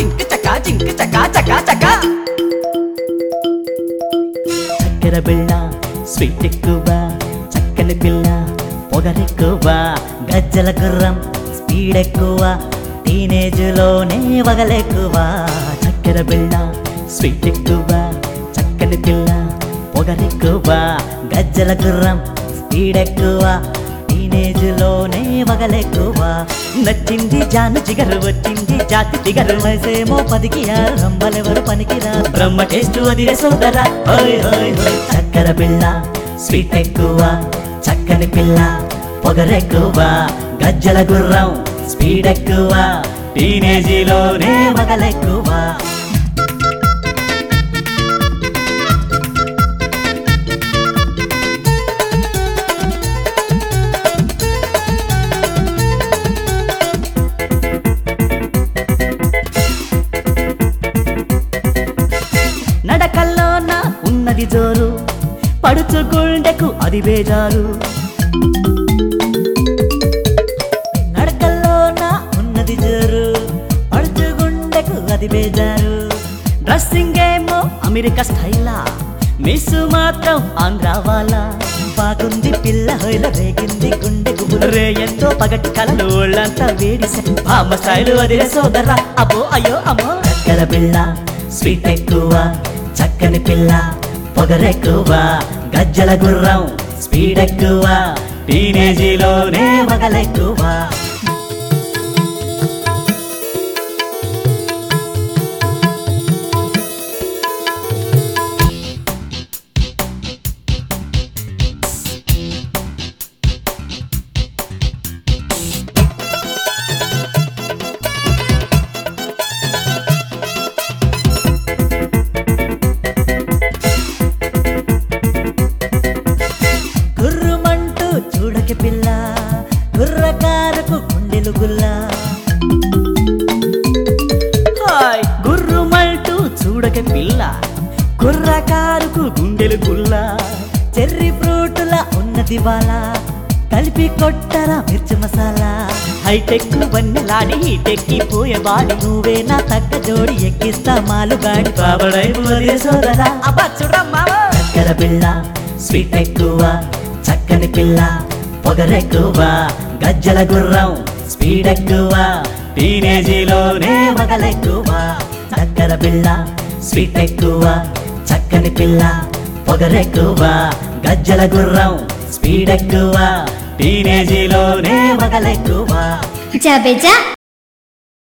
zinc చకా zinc చకా చకా చకా చక్కెర బిళ్ళ sweet ఎక్కువ చక్కని పిల్ల పొగరెక్కువ గజ్జల గుర్రం స్పీడ్ ఎక్కువ టీనేజ్ లోనే వగలెక్కువ చక్కెర బిళ్ళ స్వీట్ ఎక్కువ చక్కని పిల్ల పొగరెక్కువ గజ్జల గుర్రం స్పీడ్ ఎక్కువ టీనేజ్ లోనే వగలెక్కువ నచ్చింది జాను జిగరు వచ్చింది జాతి జిగరు వయసేమో పదికి ఆరు రంబలెవరు పనికిరా బ్రహ్మ టేస్ట్ అదిరే సోదరా హోయ్ హోయ్ హోయ్ చక్కెర పిల్ల స్వీట్ ఎక్కువ చక్కని పిల్ల పొగరెక్కువ గజ్జల గుర్రం స్పీడ్ ఎక్కువ టీనేజీలోనే వగలెక్కువ నడకల్లోన ఉన్నది జోరు పడుచు గుండెకు అది బేజారు నడకల్లోన ఉన్నది జోరు పడుచు గుండెకు అది బేజారు డ్రెస్సింగ్ ఏమో అమెరికా స్టైలా మిస్ మాత్రం ఆంధ్ర వాళ్ళ బాగుంది పిల్ల హొయల రేగింది గుండెకు రే ఎంతో పగటి కలలు ఒళ్ళంతా వేడిసే బామ్మ స్టైలు అదిరే సోదరా అబ్బో అయ్యో అమ్మో చక్కెర పిల్ల స్వీట్ ఎక్కువ చక్కని పిల్ల పొగరెక్కువ గజ్జల గుర్రం స్పీడ్ ఎక్కువ టీనేజీలోనే మగలెక్కువ గుర్రుమంటూ చూడకి పిల్ల గుర్రకారకు గుండెలు గుల్ల హాయ్ గుర్రుమంటూ చూడక పిల్ల గుర్రకారుకు గుండెలు గుల్ల చెర్రీ ఫ్రూటుల ఉన్నది బాల కలిపి కొట్టరా మిర్చి మసాలా హైటెక్ వన్నెలాడి హీటెక్కి పోయే బాడి నువ్వే నా తగ్గ జోడి ఎక్కిస్తా మాలు గాడి బాబడై పోదే సోదరా అబ్బా చూడరా మావా చక్కెర పిల్ల స్వీట్ ఎక్కువ చక్కని పిల్ల పొగరెక్కువ గజ్జల గుర్రం స్పీడ్ ఎక్కువ టీనేజీలోనే మగలెక్కువ చక్కెర పిల్ల స్వీట్ ఎక్కువ చక్కని పిల్ల పొగరెక్కువ గజ్జల గుర్రం స్పీడ్ ఎక్కువ టీనేజీలోనే మగలెక్కువ జబెజా